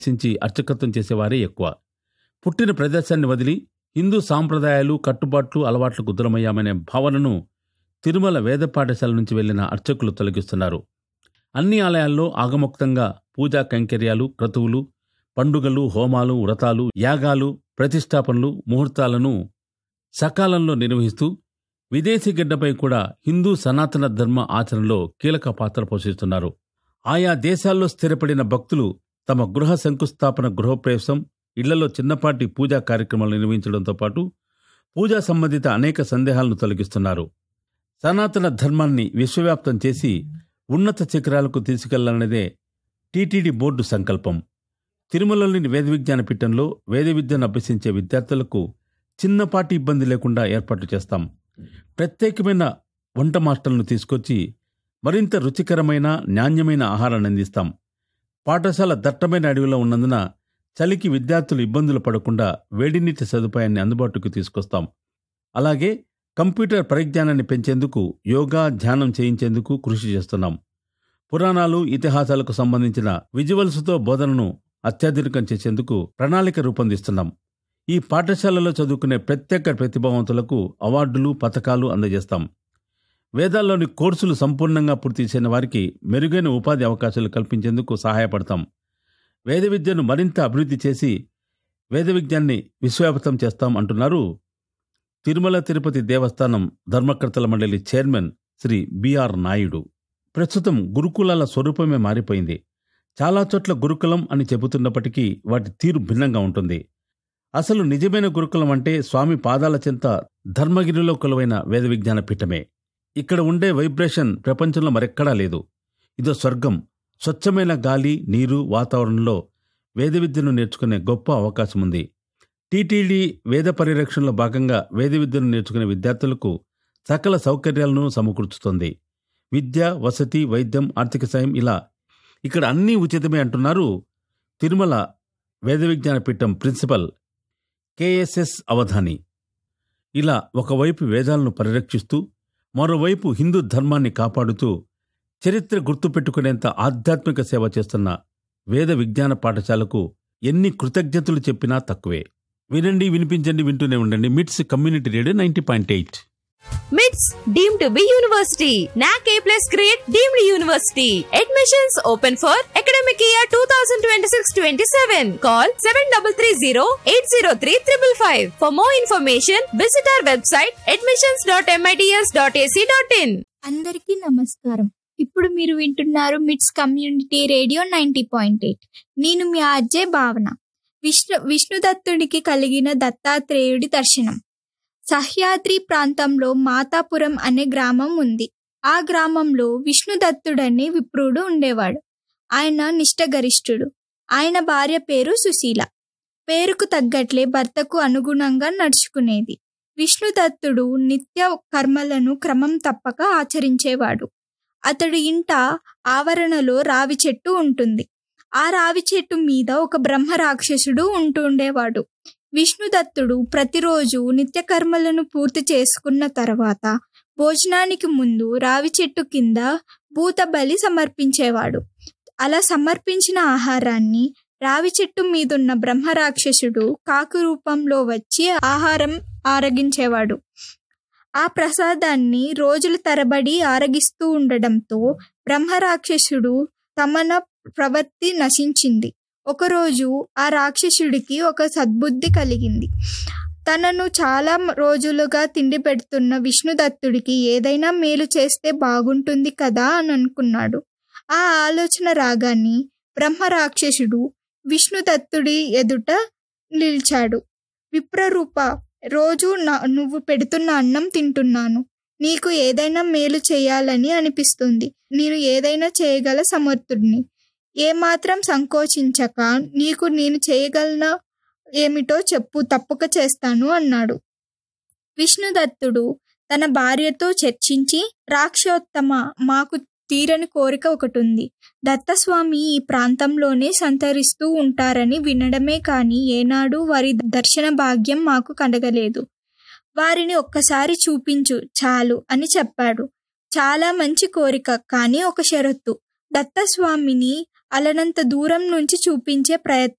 సించి అర్చకత్వం చేసేవారే ఎక్కువ పుట్టిన ప్రదేశాన్ని వదిలి హిందూ సాంప్రదాయాలు కట్టుబాట్లు అలవాట్లకు దూరమయ్యామనే భావనను తిరుమల వేద పాఠశాల నుంచి వెళ్లిన అర్చకులు తొలగిస్తున్నారు అన్ని ఆలయాల్లో ఆగముక్తంగా పూజా కైంకర్యాలు క్రతువులు పండుగలు హోమాలు వ్రతాలు యాగాలు ప్రతిష్టాపనలు ముహూర్తాలను సకాలంలో నిర్వహిస్తూ విదేశీ గడ్డపై కూడా హిందూ సనాతన ధర్మ ఆచరణలో కీలక పాత్ర పోషిస్తున్నారు ఆయా దేశాల్లో స్థిరపడిన భక్తులు తమ గృహ శంకుస్థాపన గృహప్రవేశం ఇళ్లలో చిన్నపాటి పూజా కార్యక్రమాలు నిర్వహించడంతో పాటు పూజా సంబంధిత అనేక సందేహాలను తొలగిస్తున్నారు సనాతన ధర్మాన్ని విశ్వవ్యాప్తం చేసి ఉన్నత శిఖరాలకు తీసుకెళ్లాలన్నదే టీటీడీ బోర్డు సంకల్పం తిరుమలలోని వేద విజ్ఞాన పీఠంలో వేద విద్యను అభ్యసించే విద్యార్థులకు చిన్నపాటి ఇబ్బంది లేకుండా ఏర్పాటు చేస్తాం ప్రత్యేకమైన వంట మాస్టర్లను తీసుకొచ్చి మరింత రుచికరమైన నాణ్యమైన ఆహారాన్ని అందిస్తాం పాఠశాల దట్టమైన అడవిలో ఉన్నందున చలికి విద్యార్థులు ఇబ్బందులు పడకుండా వేడినీటి సదుపాయాన్ని అందుబాటుకు తీసుకొస్తాం అలాగే కంప్యూటర్ పరిజ్ఞానాన్ని పెంచేందుకు యోగా ధ్యానం చేయించేందుకు కృషి చేస్తున్నాం పురాణాలు ఇతిహాసాలకు సంబంధించిన విజువల్స్తో బోధనను అత్యాధునికం చేసేందుకు ప్రణాళిక రూపొందిస్తున్నాం ఈ పాఠశాలలో చదువుకునే ప్రత్యేక ప్రతిభావంతులకు అవార్డులు పథకాలు అందజేస్తాం వేదాల్లోని కోర్సులు సంపూర్ణంగా పూర్తి చేసిన వారికి మెరుగైన ఉపాధి అవకాశాలు కల్పించేందుకు సహాయపడతాం వేద విద్యను మరింత అభివృద్ధి చేసి వేద విజ్ఞాన్ని విశ్వవ్యాప్తం చేస్తాం అంటున్నారు తిరుమల తిరుపతి దేవస్థానం ధర్మకర్తల మండలి చైర్మన్ శ్రీ బిఆర్ నాయుడు ప్రస్తుతం గురుకులాల స్వరూపమే మారిపోయింది చాలా చోట్ల గురుకులం అని చెబుతున్నప్పటికీ వాటి తీరు భిన్నంగా ఉంటుంది అసలు నిజమైన గురుకులం అంటే స్వామి పాదాల చెంత ధర్మగిరిలో కొలువైన వేద విజ్ఞాన పీఠమే ఇక్కడ ఉండే వైబ్రేషన్ ప్రపంచంలో మరెక్కడా లేదు ఇదో స్వర్గం స్వచ్ఛమైన గాలి నీరు వాతావరణంలో వేద విద్యను నేర్చుకునే గొప్ప అవకాశం ఉంది టీటీడీ వేద పరిరక్షణలో భాగంగా వేద విద్యను నేర్చుకునే విద్యార్థులకు సకల సౌకర్యాలను సమకూర్చుతోంది విద్య వసతి వైద్యం ఆర్థిక సాయం ఇలా ఇక్కడ అన్నీ ఉచితమే అంటున్నారు తిరుమల వేద విజ్ఞాన పీఠం ప్రిన్సిపల్ కేఎస్ఎస్ అవధాని ఇలా ఒకవైపు వేదాలను పరిరక్షిస్తూ మరోవైపు హిందూ ధర్మాన్ని కాపాడుతూ చరిత్ర గుర్తుపెట్టుకునేంత ఆధ్యాత్మిక సేవ చేస్తున్న వేద విజ్ఞాన పాఠశాలకు ఎన్ని కృతజ్ఞతలు చెప్పినా తక్కువే వినండి వినిపించండి వింటూనే ఉండండి MITS community radio ninety point eight MITS deemed to be university NAAC A plus grade deemed university admissions open for academic year two thousand twenty six twenty seven call seven double three zero eight zero three triple five for more information visit our website admissions dot MITS dot ac dot in అందరికీ నమస్కారం ఇప్పుడు మీరు వింటున్నారు MITS community radio ninety point eight నేను మీ RJ భావన విష్ణు విష్ణుదత్తుడికి కలిగిన దత్తాత్రేయుడి దర్శనం సహ్యాద్రి ప్రాంతంలో మాతాపురం అనే గ్రామం ఉంది ఆ గ్రామంలో విష్ణుదత్తుడనే విప్రుడు ఉండేవాడు ఆయన నిష్టగరిష్ఠుడు ఆయన భార్య పేరు సుశీల పేరుకు తగ్గట్లే భర్తకు అనుగుణంగా నడుచుకునేది విష్ణుదత్తుడు నిత్య కర్మలను క్రమం తప్పక ఆచరించేవాడు అతడు ఇంట ఆవరణలో రావి చెట్టు ఉంటుంది ఆ రావి చెట్టు మీద ఒక బ్రహ్మ రాక్షసుడు ఉంటుండేవాడు విష్ణుదత్తుడు ప్రతిరోజు నిత్యకర్మలను పూర్తి చేసుకున్న తర్వాత భోజనానికి ముందు రావి చెట్టు కింద భూత బలి సమర్పించేవాడు అలా సమర్పించిన ఆహారాన్ని రావి చెట్టు మీదున్న బ్రహ్మరాక్షసుడు కాకు రూపంలో వచ్చి ఆహారం ఆరగించేవాడు ఆ ప్రసాదాన్ని రోజుల తరబడి ఆరగిస్తూ ఉండడంతో బ్రహ్మరాక్షసుడు తమన ప్రవృత్తి నశించింది ఒకరోజు ఆ రాక్షసుడికి ఒక సద్బుద్ధి కలిగింది తనను చాలా రోజులుగా తిండి పెడుతున్న విష్ణుదత్తుడికి ఏదైనా మేలు చేస్తే బాగుంటుంది కదా అని అనుకున్నాడు ఆ ఆలోచన రాగాన్ని బ్రహ్మరాక్షసుడు విష్ణుదత్తుడి ఎదుట నిలిచాడు విప్రరూప రోజు నా నువ్వు పెడుతున్న అన్నం తింటున్నాను నీకు ఏదైనా మేలు చేయాలని అనిపిస్తుంది నేను ఏదైనా చేయగల సమర్థుడిని ఏమాత్రం సంకోచించక నీకు నేను చేయగలన ఏమిటో చెప్పు తప్పక చేస్తాను అన్నాడు విష్ణుదత్తుడు తన భార్యతో చర్చించి రాక్షోత్తమ మాకు తీరని కోరిక ఒకటి ఉంది దత్తస్వామి ఈ ప్రాంతంలోనే సంతరిస్తూ ఉంటారని వినడమే కానీ ఏనాడు వారి దర్శన భాగ్యం మాకు కలగలేదు వారిని ఒక్కసారి చూపించు చాలు అని చెప్పాడు చాలా మంచి కోరిక కానీ ఒక షరతు దత్తస్వామిని అలనంత దూరం నుంచి చూపించే ప్రయత్